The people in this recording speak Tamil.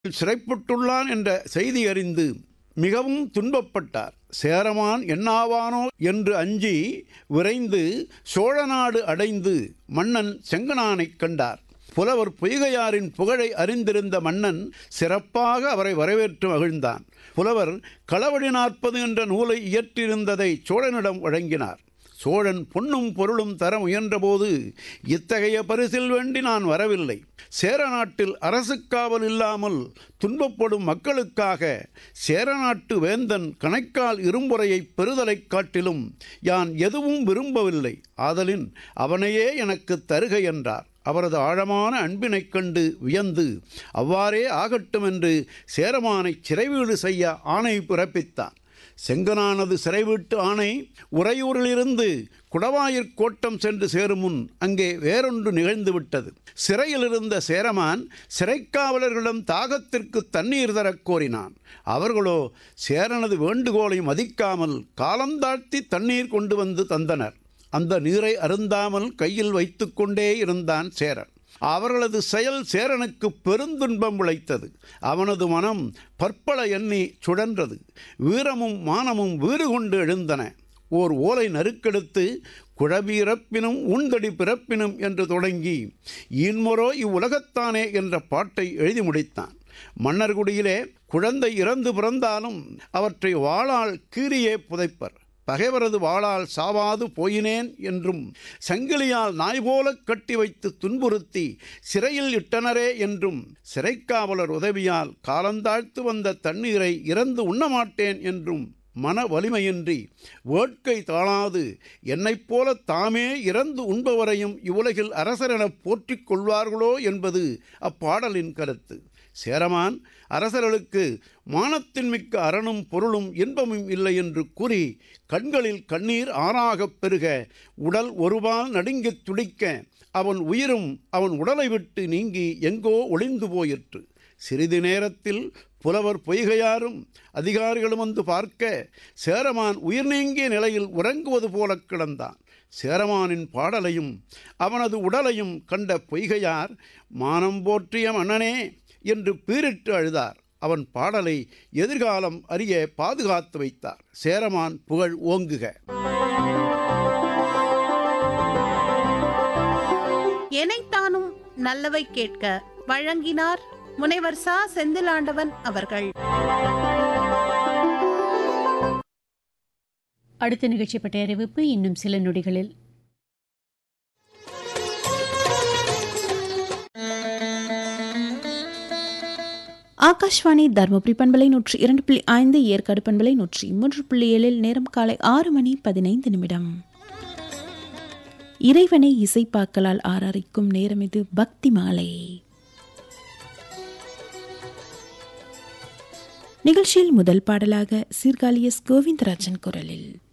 சிறைப்பட்டுள்ளான் என்ற செய்தி அறிந்து மிகவும் துன்பப்பட்டார் சேரமான் என்னாவானோ என்று அஞ்சி விரைந்து சோழநாடு அடைந்து மன்னன் செங்கனானைக் கண்டார் புலவர் பொய்கையாரின் புகழை அறிந்திருந்த மன்னன் சிறப்பாக அவரை வரவேற்று மகிழ்ந்தான் புலவர் களவடி நாற்பது என்ற நூலை இயற்றியிருந்ததை சோழனிடம் வழங்கினார் சோழன் பொன்னும் பொருளும் தர முயன்றபோது இத்தகைய பரிசில் வேண்டி நான் வரவில்லை சேர நாட்டில் அரசு காவல் இல்லாமல் துன்பப்படும் மக்களுக்காக சேரநாட்டு வேந்தன் கணைக்கால் இரும்புறையை பெறுதலைக் காட்டிலும் யான் எதுவும் விரும்பவில்லை ஆதலின் அவனையே எனக்கு தருக என்றார் அவரது ஆழமான அன்பினைக் கண்டு வியந்து அவ்வாறே ஆகட்டும் என்று சேரமானை சிறைவீடு செய்ய ஆணை பிறப்பித்தார் செங்கனானது சிறைவீட்டு ஆணை உறையூரிலிருந்து குடவாயிற் கோட்டம் சென்று சேரும் முன் அங்கே வேறொன்று நிகழ்ந்துவிட்டது சிறையில் இருந்த சேரமான் சிறைக்காவலர்களிடம் தாகத்திற்கு தண்ணீர் தரக் கோரினான் அவர்களோ சேரனது வேண்டுகோளை மதிக்காமல் காலந்தாழ்த்தி தண்ணீர் கொண்டு வந்து தந்தனர் அந்த நீரை அருந்தாமல் கையில் வைத்துக்கொண்டே இருந்தான் சேரன் அவர்களது செயல் சேரனுக்கு பெருந்துன்பம் விளைத்தது அவனது மனம் பற்பல எண்ணி சுழன்றது வீரமும் மானமும் வீறு கொண்டு எழுந்தன ஓர் ஓலை நறுக்கெடுத்து குழபிறப்பினும் உண்தடி பிறப்பினும் என்று தொடங்கி இன்மொரோ இவ்வுலகத்தானே என்ற பாட்டை எழுதி முடித்தான் மன்னர்குடியிலே குழந்தை இறந்து பிறந்தாலும் அவற்றை வாளால் கீறியே புதைப்பர் பகைவரது வாளால் சாவாது போயினேன் என்றும் சங்கிலியால் நாய் போல கட்டி வைத்து துன்புறுத்தி சிறையில் இட்டனரே என்றும் சிறைக்காவலர் உதவியால் காலந்தாழ்த்து வந்த தண்ணீரை இறந்து உண்ணமாட்டேன் என்றும் மன வலிமையின்றி வேட்கை தாழாது என்னைப் போல தாமே இறந்து உண்பவரையும் இவ்வுலகில் அரசரெனப் போற்றிக் கொள்வார்களோ என்பது அப்பாடலின் கருத்து சேரமான் அரசர்களுக்கு மானத்தின் மிக்க அரணும் பொருளும் இன்பமும் இல்லை என்று கூறி கண்களில் கண்ணீர் ஆறாகப் பெருக உடல் ஒருபால் நடுங்கித் துடிக்க அவன் உயிரும் அவன் உடலை விட்டு நீங்கி எங்கோ ஒளிந்து போயிற்று சிறிது நேரத்தில் புலவர் பொய்கையாரும் அதிகாரிகளும் வந்து பார்க்க சேரமான் உயிர் நீங்கிய நிலையில் உறங்குவது போல கிடந்தான் சேரமானின் பாடலையும் அவனது உடலையும் கண்ட பொய்கையார் மானம் போற்றிய மன்னனே என்று பீரிட்டு அழுதார் அவன் பாடலை எதிர்காலம் அறிய பாதுகாத்து வைத்தார் சேரமான் புகழ் ஓங்குக எனைத்தானும் நல்லவை கேட்க வழங்கினார் முனைவர் சா செந்திலாண்டவன் அவர்கள் அடுத்த நிகழ்ச்சி பற்றிய அறிவிப்பு இன்னும் சில நொடிகளில் ஆகாஷ்வாணி தருமபுரி பண்பலை நூற்றி இரண்டு புள்ளி ஐந்து ஏற்காடு பண்பலை நூற்றி மூன்று புள்ளி ஏழில் நேரம் காலை ஆறு மணி பதினைந்து நிமிடம் இறைவனை இசைப்பாக்களால் ஆராரிக்கும் நேரம் இது பக்தி மாலை நிகழ்ச்சியில் முதல் பாடலாக சீர்காழி எஸ் கோவிந்தராஜன் குரலில்